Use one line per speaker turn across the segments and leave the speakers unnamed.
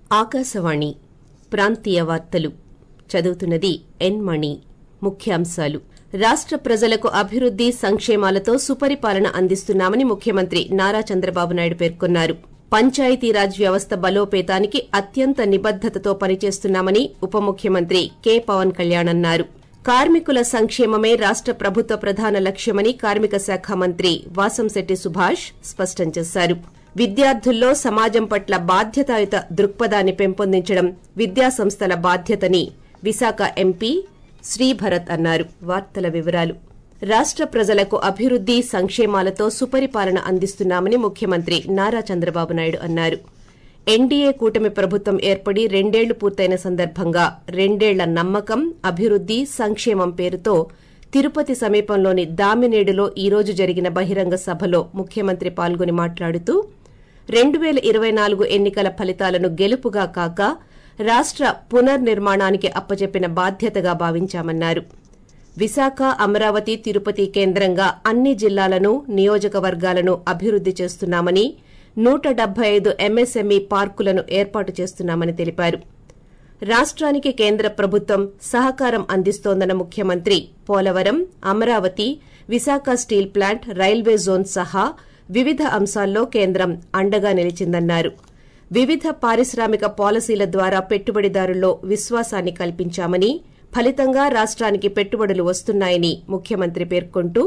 ఆకాశవాణి ప్రాంతీయ వార్తలు చదువుతున్నది ఎన్ మణి ముఖ్యాంశాలు రాష్ట ప్రజలకు అభివృద్ది సంక్షేమాలతో సుపరిపాలన అందిస్తున్నామని ముఖ్యమంత్రి నారా చంద్రబాబు నాయుడు పేర్కొన్నారు పంచాయతీరాజ్ వ్యవస్థ బలోపేతానికి అత్యంత నిబద్దతతో పనిచేస్తున్నామని ఉప ముఖ్యమంత్రి కె పవన్ కళ్యాణ్ అన్నారు కార్మికుల సంక్షేమమే రాష్ట ప్రభుత్వ ప్రధాన లక్ష్యమని కార్మిక శాఖ మంత్రి వాసంశెట్టి సుభాష్ స్పష్టం చేశారు విద్యార్థుల్లో సమాజం పట్ల బాధ్యతాయుత దృక్పథాన్ని పెంపొందించడం విద్యాసంస్థల బాధ్యతని విశాఖ ఎంపీ శ్రీభరత్ అన్నారు వార్తల వివరాలు రాష్ట ప్రజలకు అభివృద్ది సంక్షేమాలతో సుపరిపాలన అందిస్తున్నామని ముఖ్యమంత్రి నారా చంద్రబాబు నాయుడు అన్నారు ఎన్డీఏ కూటమి ప్రభుత్వం ఏర్పడి రెండేళ్లు పూర్తయిన సందర్భంగా రెండేళ్ల నమ్మకం అభివృద్ది సంక్షేమం పేరుతో తిరుపతి సమీపంలోని దామినేడులో ఈ రోజు జరిగిన బహిరంగ సభలో ముఖ్యమంత్రి పాల్గొని మాట్లాడుతూ రెండు పేల ఇరవై నాలుగు ఎన్నికల ఫలితాలను గెలుపుగా కాక రాష్ట పునర్నిర్మాణానికి అప్పచెప్పిన బాధ్యతగా భావించామన్నారు విశాఖ అమరావతి తిరుపతి కేంద్రంగా అన్ని జిల్లాలను నియోజకవర్గాలను అభివృద్ది చేస్తున్నామని నూట డెబ్బై ఐదు ఎంఎస్ఎంఈ పార్కులను ఏర్పాటు చేస్తున్నామని తెలిపారు రాష్టానికి కేంద్ర ప్రభుత్వం సహకారం అందిస్తోందన్న ముఖ్యమంత్రి Polavaram Amaravati Visakha steel plant railway zone సహా వివిధ అంశాల్లో కేంద్రం అండగా నిలిచిందన్నారు వివిధ పారిశ్రామిక పాలసీల ద్వారా పెట్టుబడిదారుల్లో విశ్వాసాన్ని కల్పించామని ఫలితంగా రాష్టానికి పెట్టుబడులు వస్తున్నాయని ముఖ్యమంత్రి పేర్కొంటూ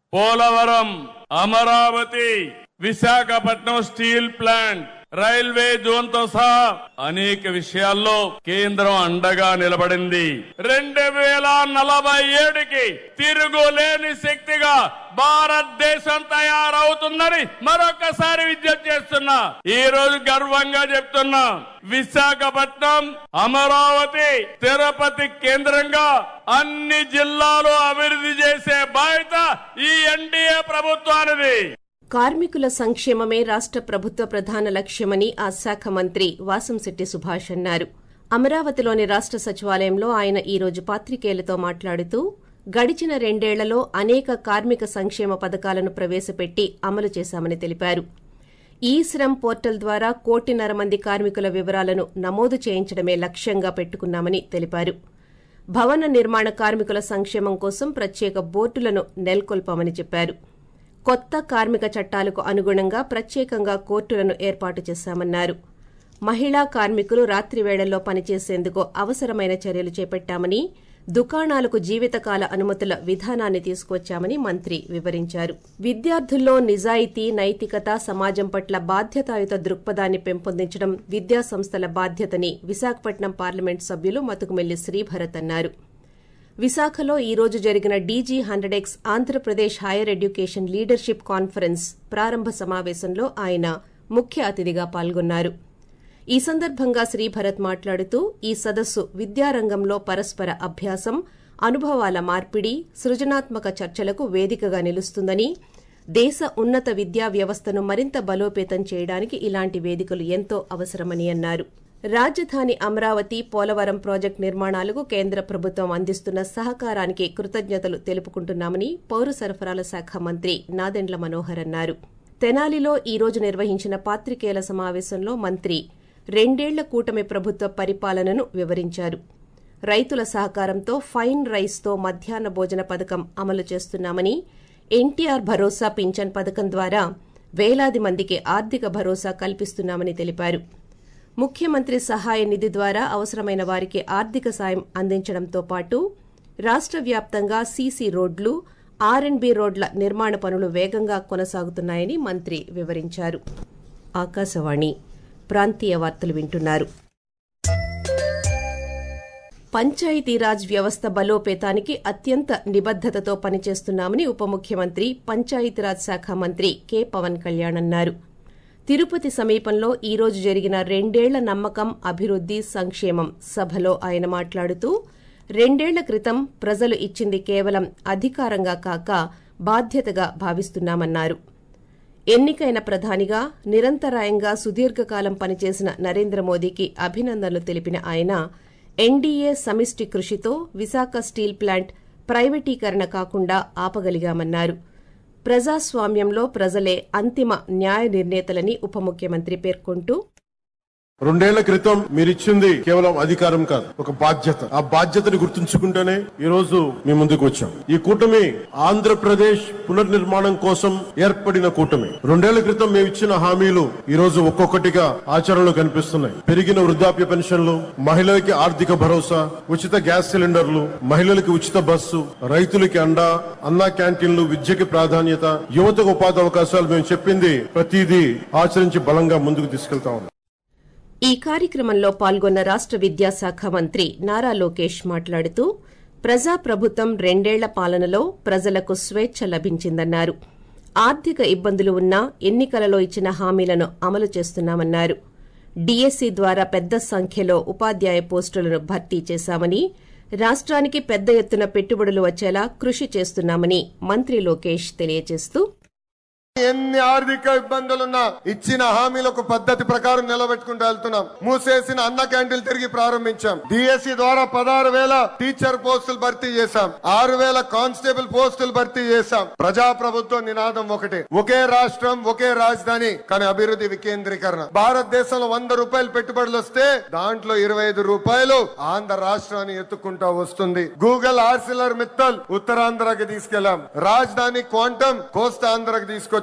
Polavaram Amaravati Visakhapatnam steel plant railway zone తో సహా అనేక విషయాల్లో కేంద్రం అండగా నిలబడింది రెండు వేల నలభై ఏడుకి తిరుగులేని శక్తిగా భారతదేశం తయారవుతుందని మరొకసారి విజ్ఞప్తి చేస్తున్నా ఈ రోజు గర్వంగా చెప్తున్నా విశాఖపట్నం అమరావతి తిరుపతి కేంద్రంగా అన్ని జిల్లాలు అభివృద్ధి చేసే బాధ్యత ఈ ఎన్డీఏ ప్రభుత్వానిది
కార్మికుల సంక్షేమమే రాష్ట ప్రభుత్వ ప్రధాన లక్ష్యమని ఆ శాఖ మంత్రి వాసంశెట్టి సుభాష్ అన్నారు అమరావతిలోని రాష్ట సచివాలయంలో ఆయన ఈ రోజు పాత్రికేయులతో మాట్లాడుతూ గడిచిన రెండేళ్లలో అనేక కార్మిక సంక్షేమ పథకాలను ప్రవేశపెట్టి అమలు చేశామని తెలిపారు ఈ శ్రమ్ పోర్టల్ ద్వారా కోటిన్నర మంది కార్మికుల వివరాలను నమోదు చేయించడమే లక్ష్యంగా పెట్టుకున్నామని తెలిపారు భవన నిర్మాణ కార్మికుల సంక్షేమం కోసం ప్రత్యేక బోర్డులను నెలకొల్పామని చెప్పారు కొత్త కార్మిక చట్టాలకు అనుగుణంగా ప్రత్యేకంగా కోర్టులను ఏర్పాటు చేశామన్నారు మహిళా కార్మికులు రాత్రి వేళల్లో పనిచేసేందుకు అవసరమైన చర్యలు చేపట్టామని దుకాణాలకు జీవితకాల అనుమతుల విధానాన్ని తీసుకొచ్చామని మంత్రి వివరించారు విద్యార్థుల్లో నిజాయితీ నైతికత సమాజం పట్ల బాధ్యతాయుత దృక్పథాన్ని పెంపొందించడం విద్యాసంస్థల బాధ్యతని విశాఖపట్నం పార్లమెంట్ సభ్యులు మతుకుమెల్లి శ్రీభరత్ అన్నారు విశాఖలో ఈ రోజు జరిగిన DG hundred X Andhra Pradesh higher education leadership conference ప్రారంభ సమావేశంలో ఆయన ముఖ్య అతిథిగా పాల్గొన్నారు ఈ సందర్భంగా శ్రీభరత్ మాట్లాడుతూ ఈ సదస్సు విద్యారంగంలో పరస్పర అభ్యాసం అనుభవాల మార్పిడి సృజనాత్మక చర్చలకు వేదికగా నిలుస్తుందని దేశ ఉన్నత విద్యా వ్యవస్థను మరింత బలోపేతం చేయడానికి ఇలాంటి వేదికలు ఎంతో అవసరమని అన్నారు రాజధాని అమరావతి పోలవరం ప్రాజెక్టు నిర్మాణాలకు కేంద్ర ప్రభుత్వం అందిస్తున్న సహకారానికి కృతజ్ఞతలు తెలుపుకుంటున్నామని పౌర సరఫరాల శాఖ మంత్రి నాదెండ్ల మనోహర్ అన్నారు తెనాలిలో ఈ రోజు నిర్వహించిన పాత్రికేయుల సమావేశంలో మంత్రి రెండేళ్ల కూటమి ప్రభుత్వ పరిపాలనను వివరించారు రైతుల సహకారంతో ఫైన్ రైస్తో మధ్యాహ్న భోజన పథకం అమలు చేస్తున్నామని ఎన్టీఆర్ భరోసా పింఛన్ పథకం ద్వారా వేలాది మందికి ఆర్థిక భరోసా కల్పిస్తున్నామని తెలిపారు ముఖ్యమంత్రి సహాయ నిధి ద్వారా అవసరమైన వారికి ఆర్థిక సాయం అందించడంతో పాటు రాష్ట వ్యాప్తంగా సీసీ రోడ్లు ఆర్ఎండ్బీ రోడ్ల నిర్మాణ పనులు వేగంగా కొనసాగుతున్నాయని మంత్రి వివరించారు ఆకాశవాణి ప్రాంతీయ వార్తలు వింటున్నారు పంచాయతీరాజ్ వ్యవస్థ బలోపేతానికి అత్యంత నిబద్దతతో పనిచేస్తున్నామని ఉప ముఖ్యమంత్రి పంచాయతీరాజ్ శాఖ మంత్రి కె పవన్ కళ్యాణ్ అన్నారు తిరుపతి సమీపంలో ఈ రోజు జరిగిన రెండేళ్ల నమ్మకం అభివృద్ది సంక్షేమం సభలో ఆయన మాట్లాడుతూ రెండేళ్ల క్రితం ప్రజలు ఇచ్చింది కేవలం అధికారంగా కాక బాధ్యతగా భావిస్తున్నామన్నారు ఎన్నికైన ప్రధానిగా నిరంతరాయంగా సుదీర్ఘకాలం పనిచేసిన నరేంద్ర మోదీకి అభినందనలు తెలిపిన ఆయన ఎన్డీఏ సమిష్టి కృషితో విశాఖ స్టీల్ ప్లాంట్ ప్రైవేటీకరణ కాకుండా ఆపగలిగామన్నారు ప్రజాస్వామ్యంలో ప్రజలే అంతిమ న్యాయ నిర్ణేతలని ఉప ముఖ్యమంత్రి పేర్కొంటూ
రెండేళ్ల క్రితం మీరిచ్చింది కేవలం అధికారం కాదు ఒక బాధ్యత ఆ బాధ్యతని గుర్తుంచుకుంటేనే ఈ రోజు మీ ముందుకు వచ్చాం ఈ కూటమి ఆంధ్రప్రదేశ్ పునర్నిర్మాణం కోసం ఏర్పడిన కూటమి రెండేళ్ల క్రితం మేము ఇచ్చిన హామీలు ఈ రోజు ఒక్కొక్కటిగా ఆచరణలో కనిపిస్తున్నాయి పెరిగిన వృద్ధాప్య పెన్షన్లు మహిళలకి ఆర్థిక భరోసా ఉచిత గ్యాస్ సిలిండర్లు మహిళలకి ఉచిత బస్సు రైతులకి అండా అన్నా క్యాంటీన్లు విద్యకి ప్రాధాన్యత యువతకు ఉపాధి అవకాశాలు మేము చెప్పింది ప్రతిదీ ఆచరించి బలంగా ముందుకు తీసుకెళ్తా ఉన్నాం
ఈ కార్యక్రమంలో పాల్గొన్న రాష్ట విద్యాశాఖ మంత్రి నారా లోకేష్ మాట్లాడుతూ ప్రజాప్రభుత్వం రెండేళ్ల పాలనలో ప్రజలకు స్వేచ్ఛ లభించిందన్నారు ఆర్థిక ఇబ్బందులు ఉన్నా ఎన్నికలలో ఇచ్చిన హామీలను అమలు చేస్తున్నామన్నారు డీఎస్సీ ద్వారా పెద్ద సంఖ్యలో ఉపాధ్యాయ పోస్టులను భర్తీ చేశామని రాష్ట్రానికి పెద్ద ఎత్తున పెట్టుబడులు వచ్చేలా కృషి చేస్తున్నామని మంత్రి లోకేష్ తెలియజేస్తూ
ఎన్ని ఆర్థిక ఇబ్బందులున్నా ఇచ్చిన హామీలకు పద్ధతి ప్రకారం నిలబెట్టుకుంటూ వెళ్తున్నాం మూసేసిన అన్న క్యాంటీన్లు తిరిగి ప్రారంభించాం డిఎస్సి ద్వారా పదహారు వేల టీచర్ పోస్టులు భర్తీ చేశాం ఆరు వేల కానిస్టేబుల్ పోస్టులు భర్తీ చేశాం ప్రజాప్రభుత్వ నినాదం ఒకటే ఒకే రాష్ట్రం ఒకే రాజధాని కానీ అభివృద్ధి వికేంద్రీకరణ భారతదేశంలో వంద రూపాయలు పెట్టుబడులు వస్తే దాంట్లో ఇరవై ఐదు రూపాయలు ఆంధ్ర రాష్ట్రాన్ని ఎత్తుకుంటా వస్తుంది గూగుల్ ఆర్సిలర్ మిత్తల్ ఉత్తరాంధ్రకి తీసుకెళ్లాం రాజధాని క్వాంటం కోస్తాంధ్రకి తీసుకొచ్చాం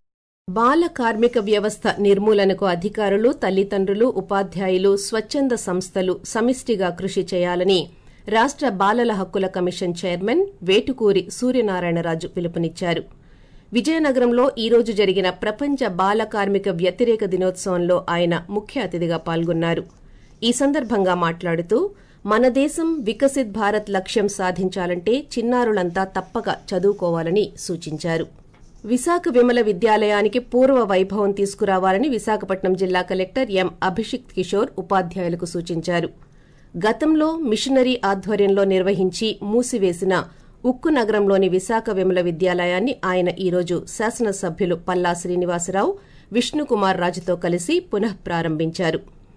బాల కార్మిక వ్యవస్థ నిర్మూలనకు అధికారులు తల్లిదండ్రులు ఉపాధ్యాయులు స్వచ్ఛంద సంస్థలు సమిష్టిగా కృషి చేయాలని రాష్ట బాలల హక్కుల కమిషన్ చైర్మన్ వేటుకూరి సూర్యనారాయణరాజు పిలుపునిచ్చారు విజయనగరంలో ఈ రోజు జరిగిన ప్రపంచ బాల కార్మిక వ్యతిరేక దినోత్సవంలో ఆయన ముఖ్య అతిథిగా పాల్గొన్నారు ఈ సందర్భంగా మాట్లాడుతూ మన దేశం వికసిత్ భారత్ లక్ష్యం సాధించాలంటే చిన్నారులంతా తప్పక చదువుకోవాలని సూచించారు విశాఖ విమల విద్యాలయానికి పూర్వ వైభవం తీసుకురావాలని విశాఖపట్నం జిల్లా కలెక్టర్ ఎం అభిషిక్త్ కిషోర్ ఉపాధ్యాయులకు సూచించారు గతంలో మిషనరీ ఆధ్వర్యంలో నిర్వహించి మూసివేసిన ఉక్కు నగరంలోని విశాఖ విమల విద్యాలయాన్ని ఆయన ఈరోజు శాసనసభ్యులు పల్లా శ్రీనివాసరావు విష్ణుకుమార్ రాజుతో కలిసి పునః ప్రారంభించారు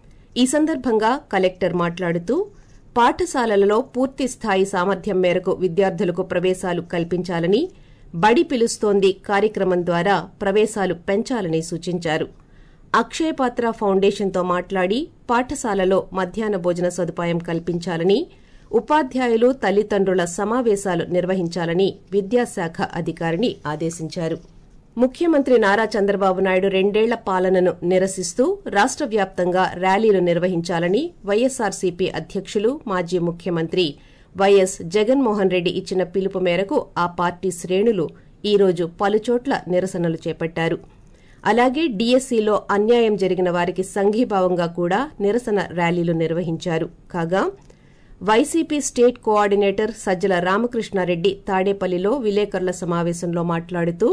ఈ సందర్భంగా కలెక్టర్ మాట్లాడుతూ పాఠశాలలలో పూర్తి స్థాయి సామర్థ్యం మేరకు విద్యార్థులకు ప్రవేశాలు కల్పించాలని బడి పిలుస్తోంది కార్యక్రమం ద్వారా ప్రవేశాలు పెంచాలని సూచించారు అక్షయపాత్ర ఫౌండేషన్తో మాట్లాడి పాఠశాలలో మధ్యాహ్న భోజన సదుపాయం కల్పించాలని ఉపాధ్యాయులు తల్లిదండ్రుల సమావేశాలు నిర్వహించాలని విద్యాశాఖ అధికారిని ఆదేశించారు ముఖ్యమంత్రి నారా చంద్రబాబు నాయుడు రెండేళ్ల పాలనను నిరసిస్తూ రాష్ట వ్యాప్తంగా ర్యాలీలు నిర్వహించాలని వైఎస్సార్సీపీ అధ్యకులు మాజీ ముఖ్యమంత్రి వైఎస్ జగన్మోహన్ రెడ్డి ఇచ్చిన పిలుపు మేరకు ఆ పార్టీ శ్రేణులు ఈ రోజు పలుచోట్ల నిరసనలు చేపట్టారు అలాగే డీఎస్సీలో అన్యాయం జరిగిన వారికి సంఘీభావంగా కూడా నిరసన ర్యాలీలు నిర్వహించారు కాగా వైసీపీ స్టేట్ కోఆర్డినేటర్ సజ్జల రామకృష్ణారెడ్డి తాడేపల్లిలో విలేకరుల సమావేశంలో మాట్లాడుతూ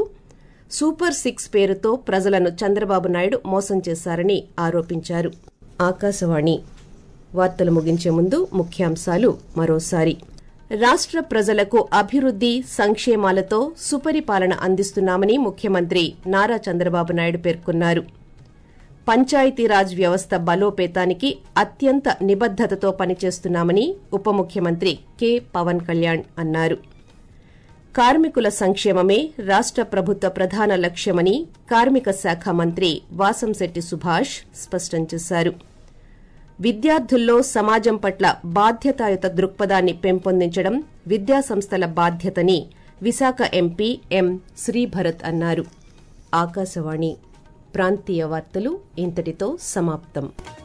సూపర్ సిక్స్ పేరుతో ప్రజలను చంద్రబాబు నాయుడు మోసం చేశారని ఆరోపించారు ఆకాశవాణి వార్తలు ముగించే ముందు ముఖ్యాంశాలు మరోసారి రాష్ట్ర ప్రజలకు అభివృద్ది సంక్షేమాలతో సుపరిపాలన అందిస్తున్నామని ముఖ్యమంత్రి నారా చంద్రబాబు నాయుడు పేర్కొన్నారు పంచాయతీరాజ్ వ్యవస్థ బలోపేతానికి అత్యంత నిబద్దతతో పనిచేస్తున్నామని ఉప ముఖ్యమంత్రి కె పవన్ కళ్యాణ్ అన్నారు కార్మికుల సంక్షేమమే రాష్ట ప్రభుత్వ ప్రధాన లక్ష్యమని కార్మిక శాఖ మంత్రి వాసంశెట్టి సుభాష్ స్పష్టం చేశారు విద్యార్థుల్లో సమాజం పట్ల బాధ్యతాయుత దృక్పథాన్ని పెంపొందించడం విద్యాసంస్థల బాధ్యతని విశాఖ ఎంపీ ఎం శ్రీభరత్ అన్నారు ఆకాశవాణి ప్రాంతీయ వార్తలు ఇంతటితో సమాప్తం